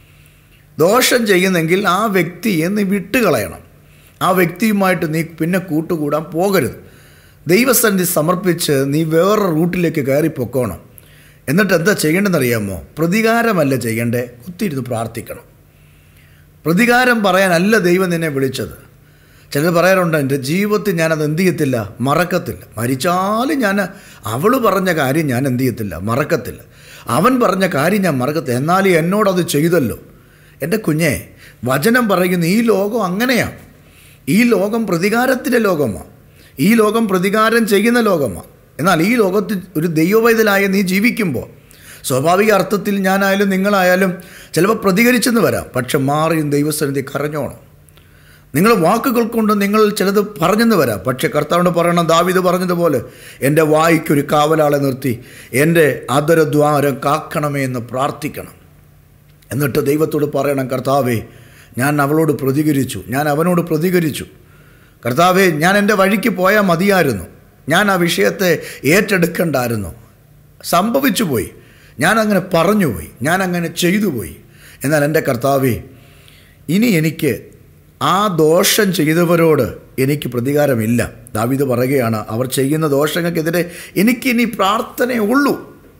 ദോഷം ചെയ്യുന്നെങ്കിൽ ആ വ്യക്തിയെ നീ വിട്ടുകളയണം ആ വ്യക്തിയുമായിട്ട് നീ പിന്നെ കൂട്ടുകൂടാൻ പോകരുത് ദൈവസന്നിധി സമർപ്പിച്ച് നീ വേറെ റൂട്ടിലേക്ക് കയറി പൊക്കോണം എന്നിട്ട് എന്താ ചെയ്യേണ്ടതെന്നറിയാമോ പ്രതികാരമല്ല ചെയ്യേണ്ടേ കുത്തിയിരുന്ന് പ്രാർത്ഥിക്കണം പ്രതികാരം പറയാനല്ല ദൈവം നിന്നെ വിളിച്ചത് ചിലർ പറയാറുണ്ട് എൻ്റെ ജീവിതത്തിൽ ഞാനത് എന്ത് ചെയ്യത്തില്ല മറക്കത്തില്ല മരിച്ചാലും ഞാൻ അവൾ പറഞ്ഞ കാര്യം ഞാൻ എന്ത് ചെയ്യത്തില്ല മറക്കത്തില്ല അവൻ പറഞ്ഞ കാര്യം ഞാൻ മറക്കത്തില്ല എന്നാലും എന്നോടത് ചെയ്തല്ലോ എൻ്റെ കുഞ്ഞെ വചനം പറയുന്ന ഈ ലോകം അങ്ങനെയാണ് ഈ ലോകം പ്രതികാരത്തിൻ്റെ ലോകമാണ് ഈ ലോകം പ്രതികാരം ചെയ്യുന്ന ലോകമാണ് എന്നാൽ ഈ ലോകത്തിൽ ഒരു ദൈവവൈതലായ നീ ജീവിക്കുമ്പോൾ സ്വാഭാവിക അർത്ഥത്തിൽ ഞാനായാലും നിങ്ങളായാലും ചിലപ്പോൾ പ്രതികരിച്ചെന്ന് വരാം പക്ഷെ മാറിയും ദൈവസന്നിധി കരഞ്ഞോണം നിങ്ങൾ വാക്കുകൾ കൊണ്ട് നിങ്ങൾ ചിലത് പറഞ്ഞെന്ന് വരാം പക്ഷെ കർത്താവിനോട് പറയണം ദാവിത് പറഞ്ഞതുപോലെ എൻ്റെ വായിക്കൊരു കാവലാളെ നിർത്തി എൻ്റെ അതരദ്വാരം കാക്കണമേ എന്ന് പ്രാർത്ഥിക്കണം എന്നിട്ട് ദൈവത്തോട് പറയണം കർത്താവേ ഞാൻ അവളോട് പ്രതികരിച്ചു ഞാൻ അവനോട് പ്രതികരിച്ചു കർത്താവേ ഞാൻ എൻ്റെ വഴിക്ക് പോയാൽ മതിയായിരുന്നു ഞാൻ ആ വിഷയത്തെ ഏറ്റെടുക്കണ്ടായിരുന്നു സംഭവിച്ചു പോയി ഞാൻ അങ്ങനെ പറഞ്ഞു പോയി ഞാൻ അങ്ങനെ ചെയ്തു പോയി എന്നാൽ എൻ്റെ കർത്താവേ ഇനി എനിക്ക് ആ ദോഷം ചെയ്തവരോട് എനിക്ക് പ്രതികാരമില്ല ദാവിത് പറയുകയാണ് അവർ ചെയ്യുന്ന ദോഷങ്ങൾക്കെതിരെ എനിക്കിനി പ്രാർത്ഥനയേ ഉള്ളൂ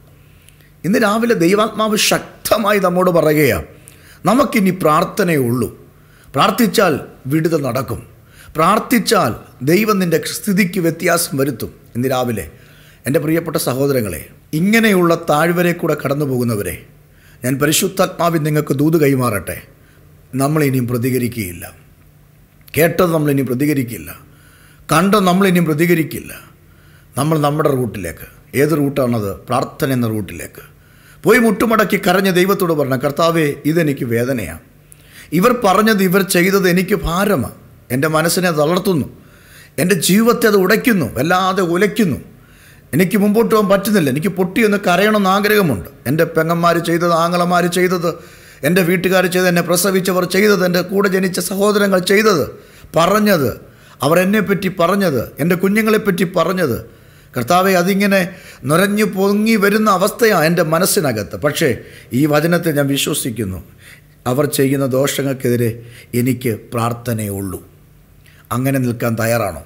ഇന്ന് രാവിലെ ദൈവാത്മാവ് ശക്തമായി നമ്മോട് പറയുകയാണ് നമുക്കിനി പ്രാർത്ഥനയേ ഉള്ളൂ പ്രാർത്ഥിച്ചാൽ വിടുതൽ നടക്കും പ്രാർത്ഥിച്ചാൽ ദൈവം നിൻ്റെ സ്ഥിതിക്ക് വ്യത്യാസം വരുത്തും ഇന്ന് രാവിലെ എൻ്റെ പ്രിയപ്പെട്ട സഹോദരങ്ങളെ ഇങ്ങനെയുള്ള താഴ്വരെ കൂടെ കടന്നു പോകുന്നവരെ ഞാൻ പരിശുദ്ധാത്മാവിൽ നിങ്ങൾക്ക് ദൂത് കൈമാറട്ടെ നമ്മളിനിയും പ്രതികരിക്കുകയില്ല കേട്ടത് നമ്മളിനി പ്രതികരിക്കില്ല കണ്ടത് നമ്മളിനിയും പ്രതികരിക്കില്ല നമ്മൾ നമ്മുടെ റൂട്ടിലേക്ക് ഏത് റൂട്ടാണത് പ്രാർത്ഥന എന്ന റൂട്ടിലേക്ക് പോയി മുട്ടുമടക്കി കരഞ്ഞ ദൈവത്തോട് പറഞ്ഞ കർത്താവേ ഇതെനിക്ക് വേദനയാണ് ഇവർ പറഞ്ഞത് ഇവർ ചെയ്തത് എനിക്ക് ഭാരമാണ് എൻ്റെ മനസ്സിനെ തളർത്തുന്നു എൻ്റെ ജീവിതത്തെ അത് ഉടയ്ക്കുന്നു വല്ലാതെ ഉലയ്ക്കുന്നു എനിക്ക് മുമ്പോട്ട് പോകാൻ പറ്റുന്നില്ല എനിക്ക് പൊട്ടിയൊന്ന് കരയണമെന്ന് ആഗ്രഹമുണ്ട് എൻ്റെ പെങ്ങന്മാർ ചെയ്തത് ആങ്ങളമാർ ചെയ്തത് എൻ്റെ വീട്ടുകാർ ചെയ്തത് എന്നെ പ്രസവിച്ചവർ ചെയ്തത് എൻ്റെ കൂടെ ജനിച്ച സഹോദരങ്ങൾ ചെയ്തത് പറഞ്ഞത് അവർ എന്നെപ്പറ്റി പറഞ്ഞത് എൻ്റെ കുഞ്ഞുങ്ങളെപ്പറ്റി പറഞ്ഞത് കർത്താവെ അതിങ്ങനെ നുരഞ്ഞു പൊങ്ങി വരുന്ന അവസ്ഥയാണ് എൻ്റെ മനസ്സിനകത്ത് പക്ഷേ ഈ വചനത്തെ ഞാൻ വിശ്വസിക്കുന്നു അവർ ചെയ്യുന്ന ദോഷങ്ങൾക്കെതിരെ എനിക്ക് പ്രാർത്ഥനയേ ഉള്ളൂ അങ്ങനെ നിൽക്കാൻ തയ്യാറാണോ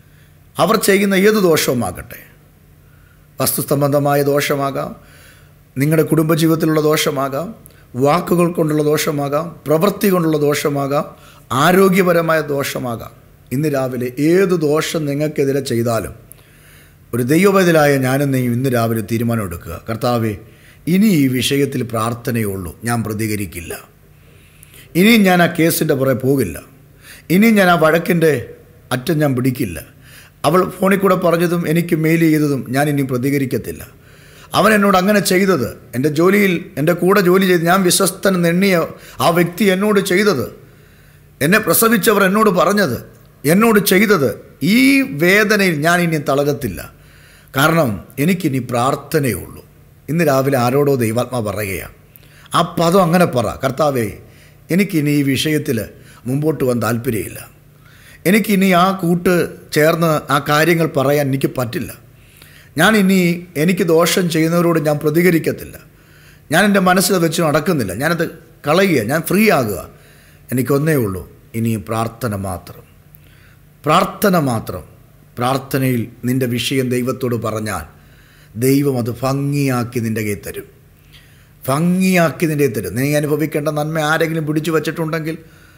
അവർ ചെയ്യുന്ന ഏത് ദോഷവുമാകട്ടെ വസ്തുസംബന്ധമായ ദോഷമാകാം നിങ്ങളുടെ കുടുംബജീവിതത്തിലുള്ള ദോഷമാകാം വാക്കുകൾ കൊണ്ടുള്ള ദോഷമാകാം പ്രവൃത്തി കൊണ്ടുള്ള ദോഷമാകാം ആരോഗ്യപരമായ ദോഷമാകാം ഇന്ന് രാവിലെ ഏത് ദോഷം നിങ്ങൾക്കെതിരെ ചെയ്താലും ഒരു ദൈവബദലായ ഞാനും നീയും ഇന്ന് രാവിലെ തീരുമാനമെടുക്കുക കർത്താവെ ഇനി ഈ വിഷയത്തിൽ പ്രാർത്ഥനയേ ഉള്ളൂ ഞാൻ പ്രതികരിക്കില്ല ഇനിയും ഞാൻ ആ കേസിൻ്റെ പുറകെ പോകില്ല ഇനിയും ഞാൻ ആ വഴക്കിൻ്റെ അറ്റം ഞാൻ പിടിക്കില്ല അവൾ ഫോണിൽ കൂടെ പറഞ്ഞതും എനിക്ക് മെയിൽ ചെയ്തതും ഞാൻ ഇനി പ്രതികരിക്കത്തില്ല അവൻ എന്നോട് അങ്ങനെ ചെയ്തത് എൻ്റെ ജോലിയിൽ എൻ്റെ കൂടെ ജോലി ചെയ്ത് ഞാൻ വിശ്വസ്തൻ നെണ്ണിയ ആ വ്യക്തി എന്നോട് ചെയ്തത് എന്നെ പ്രസവിച്ചവർ എന്നോട് പറഞ്ഞത് എന്നോട് ചെയ്തത് ഈ വേദനയിൽ ഞാൻ ഇനി തളരത്തില്ല കാരണം എനിക്കിനി പ്രാർത്ഥനയേ ഉള്ളൂ ഇന്ന് രാവിലെ ആരോടോ ദൈവാത്മാ പറയുകയാണ് ആ പദം അങ്ങനെ പറ കർത്താവേ എനിക്കിനി ഈ വിഷയത്തിൽ മുമ്പോട്ട് പോകാൻ താല്പര്യമില്ല എനിക്കിനി ആ കൂട്ട് ചേർന്ന് ആ കാര്യങ്ങൾ പറയാൻ എനിക്ക് പറ്റില്ല ഞാൻ ഇനി എനിക്ക് ദോഷം ചെയ്യുന്നവരോട് ഞാൻ പ്രതികരിക്കത്തില്ല ഞാൻ എൻ്റെ മനസ്സിൽ വെച്ച് നടക്കുന്നില്ല ഞാനത് കളയുക ഞാൻ ഫ്രീ ആകുക എനിക്കൊന്നേ ഉള്ളൂ ഇനി പ്രാർത്ഥന മാത്രം പ്രാർത്ഥന മാത്രം പ്രാർത്ഥനയിൽ നിൻ്റെ വിഷയം ദൈവത്തോട് പറഞ്ഞാൽ ദൈവം അത് ഭംഗിയാക്കി നിൻ്റെ കയ്യിൽ തരും ഭംഗിയാക്കി നിൻ്റെ കയ്യിൽ തരും നീ അനുഭവിക്കേണ്ട നന്മ ആരെങ്കിലും പിടിച്ചു വച്ചിട്ടുണ്ടെങ്കിൽ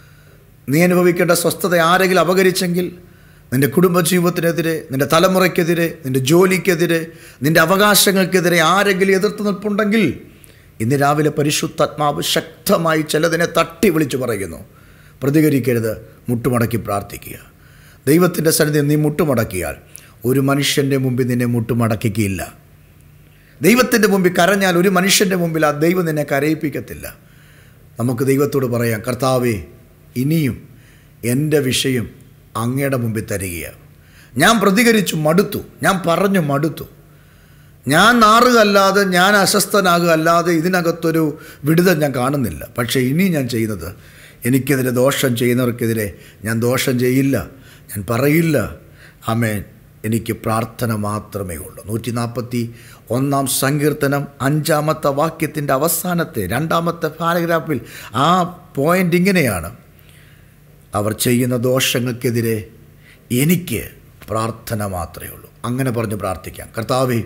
നീ അനുഭവിക്കേണ്ട സ്വസ്ഥത ആരെങ്കിലും അപകരിച്ചെങ്കിൽ നിൻ്റെ കുടുംബജീവിതത്തിനെതിരെ നിൻ്റെ തലമുറയ്ക്കെതിരെ നിൻ്റെ ജോലിക്കെതിരെ നിൻ്റെ അവകാശങ്ങൾക്കെതിരെ ആരെങ്കിലും എതിർത്ത് നിൽപ്പുണ്ടെങ്കിൽ ഇന്ന് രാവിലെ പരിശുദ്ധാത്മാവ് ശക്തമായി ചിലതിനെ തട്ടി വിളിച്ചു പറയുന്നു പ്രതികരിക്കരുത് മുട്ടുമടക്കി പ്രാർത്ഥിക്കുക ദൈവത്തിൻ്റെ സന്നിധി നീ മുട്ടുമടക്കിയാൽ ഒരു മനുഷ്യൻ്റെ മുമ്പിൽ നിന്നെ മുട്ടുമടക്കിക്കില്ല ദൈവത്തിൻ്റെ മുമ്പിൽ കരഞ്ഞാൽ ഒരു മനുഷ്യൻ്റെ മുമ്പിൽ ആ ദൈവം നിന്നെ കരയിപ്പിക്കത്തില്ല നമുക്ക് ദൈവത്തോട് പറയാം കർത്താവേ ഇനിയും എൻ്റെ വിഷയം അങ്ങയുടെ മുമ്പിൽ തരികയാണ് ഞാൻ പ്രതികരിച്ചു മടുത്തു ഞാൻ പറഞ്ഞു മടുത്തു ഞാൻ നാറുകയല്ലാതെ ഞാൻ അസ്വസ്ഥനാകുക അല്ലാതെ ഇതിനകത്തൊരു വിടുതൽ ഞാൻ കാണുന്നില്ല പക്ഷേ ഇനി ഞാൻ ചെയ്യുന്നത് എനിക്കെതിരെ ദോഷം ചെയ്യുന്നവർക്കെതിരെ ഞാൻ ദോഷം ചെയ്യില്ല ഞാൻ പറയില്ല ആമേൻ എനിക്ക് പ്രാർത്ഥന മാത്രമേ ഉള്ളൂ നൂറ്റി നാൽപ്പത്തി ഒന്നാം സങ്കീർത്തനം അഞ്ചാമത്തെ വാക്യത്തിൻ്റെ അവസാനത്തെ രണ്ടാമത്തെ പാരഗ്രാഫിൽ ആ പോയിൻ്റ് ഇങ്ങനെയാണ് അവർ ചെയ്യുന്ന ദോഷങ്ങൾക്കെതിരെ എനിക്ക് പ്രാർത്ഥന മാത്രമേ ഉള്ളൂ അങ്ങനെ പറഞ്ഞ് പ്രാർത്ഥിക്കാം കർത്താവേ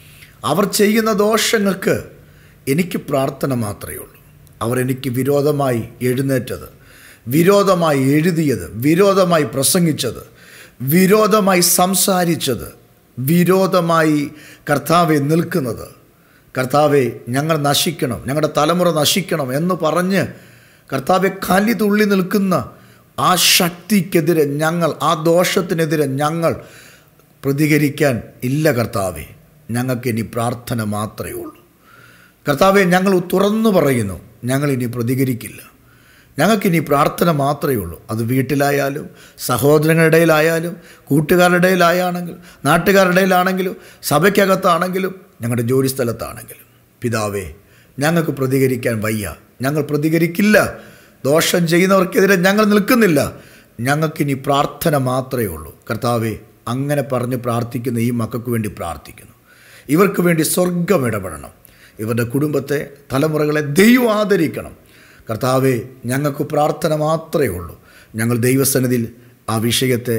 അവർ ചെയ്യുന്ന ദോഷങ്ങൾക്ക് എനിക്ക് പ്രാർത്ഥന മാത്രമേ ഉള്ളൂ അവർ എനിക്ക് വിരോധമായി എഴുന്നേറ്റത് വിരോധമായി എഴുതിയത് വിരോധമായി പ്രസംഗിച്ചത് വിരോധമായി സംസാരിച്ചത് വിരോധമായി കർത്താവെ നിൽക്കുന്നത് കർത്താവെ ഞങ്ങൾ നശിക്കണം ഞങ്ങളുടെ തലമുറ നശിക്കണം എന്ന് പറഞ്ഞ് കർത്താവെ കലി തുള്ളി നിൽക്കുന്ന ആ ശക്തിക്കെതിരെ ഞങ്ങൾ ആ ദോഷത്തിനെതിരെ ഞങ്ങൾ പ്രതികരിക്കാൻ ഇല്ല കർത്താവെ ഞങ്ങൾക്ക് ഇനി പ്രാർത്ഥന മാത്രമേ ഉള്ളൂ കർത്താവെ ഞങ്ങൾ തുറന്നു പറയുന്നു ഞങ്ങളിനി പ്രതികരിക്കില്ല ഞങ്ങൾക്കിനി പ്രാർത്ഥന മാത്രമേ ഉള്ളൂ അത് വീട്ടിലായാലും സഹോദരങ്ങളുടെ ഇടയിലായാലും കൂട്ടുകാരുടെ ഇടയിലായാണെങ്കിലും നാട്ടുകാരുടെ ഇടയിലാണെങ്കിലും സഭയ്ക്കകത്താണെങ്കിലും ഞങ്ങളുടെ ജോലി സ്ഥലത്താണെങ്കിലും പിതാവേ ഞങ്ങൾക്ക് പ്രതികരിക്കാൻ വയ്യ ഞങ്ങൾ പ്രതികരിക്കില്ല ദോഷം ചെയ്യുന്നവർക്കെതിരെ ഞങ്ങൾ നിൽക്കുന്നില്ല ഞങ്ങൾക്കിനി പ്രാർത്ഥന മാത്രമേ ഉള്ളൂ കർത്താവെ അങ്ങനെ പറഞ്ഞ് പ്രാർത്ഥിക്കുന്ന ഈ മക്കൾക്ക് വേണ്ടി പ്രാർത്ഥിക്കുന്നു ഇവർക്ക് വേണ്ടി സ്വർഗം ഇടപെടണം ഇവരുടെ കുടുംബത്തെ തലമുറകളെ ദൈവം ആദരിക്കണം കർത്താവെ ഞങ്ങൾക്ക് പ്രാർത്ഥന മാത്രമേ ഉള്ളൂ ഞങ്ങൾ ദൈവസന്നിധിയിൽ ആ വിഷയത്തെ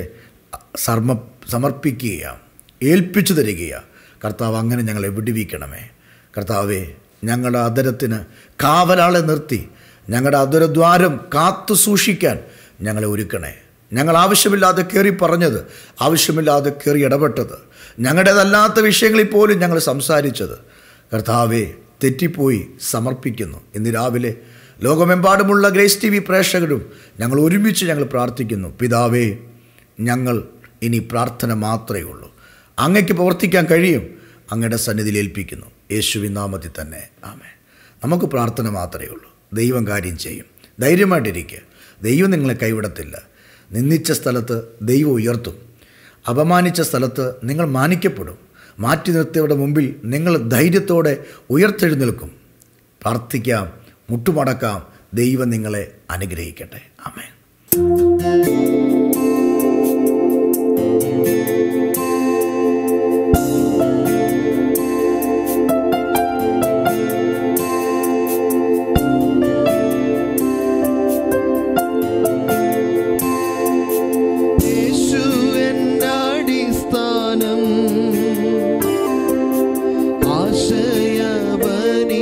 സർമ സമർപ്പിക്കുകയാണ് ഏൽപ്പിച്ചു തരികയാണ് കർത്താവ് അങ്ങനെ ഞങ്ങളെ വിടുവിക്കണമേ കർത്താവെ ഞങ്ങളുടെ അതരത്തിന് കാവലാളെ നിർത്തി ഞങ്ങളുടെ അതരദ്വാരം കാത്തു സൂക്ഷിക്കാൻ ഞങ്ങളെ ഒരുക്കണേ ഞങ്ങൾ ആവശ്യമില്ലാതെ കയറി പറഞ്ഞത് ആവശ്യമില്ലാതെ കയറി ഇടപെട്ടത് ഞങ്ങളുടേതല്ലാത്ത വിഷയങ്ങളിൽ പോലും ഞങ്ങൾ സംസാരിച്ചത് കർത്താവെ തെറ്റിപ്പോയി സമർപ്പിക്കുന്നു ഇന്ന് രാവിലെ ലോകമെമ്പാടുമുള്ള ഗ്രേസ് ടി വി പ്രേക്ഷകരും ഞങ്ങൾ ഒരുമിച്ച് ഞങ്ങൾ പ്രാർത്ഥിക്കുന്നു പിതാവേ ഞങ്ങൾ ഇനി പ്രാർത്ഥന മാത്രമേ ഉള്ളൂ അങ്ങയ്ക്ക് പ്രവർത്തിക്കാൻ കഴിയും അങ്ങയുടെ സന്നിധിയിൽ ഏൽപ്പിക്കുന്നു യേശുവിൻ നാമത്തിൽ തന്നെ ആമേ നമുക്ക് പ്രാർത്ഥന മാത്രമേ ഉള്ളൂ ദൈവം കാര്യം ചെയ്യും ധൈര്യമായിട്ടിരിക്കുക ദൈവം നിങ്ങളെ കൈവിടത്തില്ല നിന്ദിച്ച സ്ഥലത്ത് ദൈവം ഉയർത്തും അപമാനിച്ച സ്ഥലത്ത് നിങ്ങൾ മാനിക്കപ്പെടും മാറ്റി നിർത്തിയവരുടെ മുമ്പിൽ നിങ്ങൾ ധൈര്യത്തോടെ ഉയർത്തെഴുന്നേൽക്കും പ്രാർത്ഥിക്കാം മുട്ടുമടക്കാം ദൈവം നിങ്ങളെ അനുഗ്രഹിക്കട്ടെ ആമേൻ യേശു എൻ്റെ അടിസ്ഥാനം ആശയവനിൽ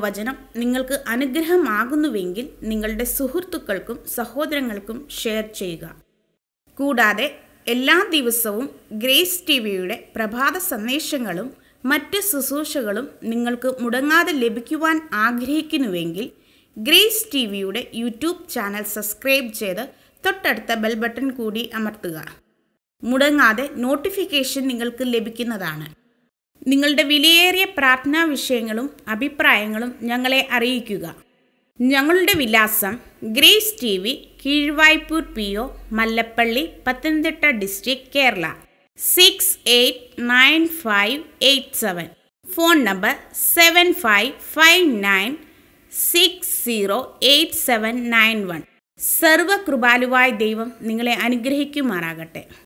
ദൈവവചനം നിങ്ങൾക്ക് അനുഗ്രഹമാകുന്നുവെങ്കിൽ നിങ്ങളുടെ സുഹൃത്തുക്കൾക്കും സഹോദരങ്ങൾക്കും ഷെയർ ചെയ്യുക കൂടാതെ എല്ലാ ദിവസവും ഗ്രേസ് ടി വിയുടെ പ്രഭാത സന്ദേശങ്ങളും മറ്റ് ശുശ്രൂഷകളും നിങ്ങൾക്ക് മുടങ്ങാതെ ലഭിക്കുവാൻ ആഗ്രഹിക്കുന്നുവെങ്കിൽ ഗ്രേസ് ടി വിയുടെ യൂട്യൂബ് ചാനൽ സബ്സ്ക്രൈബ് ചെയ്ത് തൊട്ടടുത്ത ബെൽ ബട്ടൺ കൂടി അമർത്തുക മുടങ്ങാതെ നോട്ടിഫിക്കേഷൻ നിങ്ങൾക്ക് ലഭിക്കുന്നതാണ് നിങ്ങളുടെ വിലയേറിയ പ്രാർത്ഥനാ വിഷയങ്ങളും അഭിപ്രായങ്ങളും ഞങ്ങളെ അറിയിക്കുക ഞങ്ങളുടെ വിലാസം Grace T V Keezhvaipur P O Mallappally Pathanamthitta district Kerala six eight nine five eight seven phone number seven five five nine six zero eight seven nine one സർവകൃപാലുവായ ദൈവം നിങ്ങളെ അനുഗ്രഹിക്കുമാറാകട്ടെ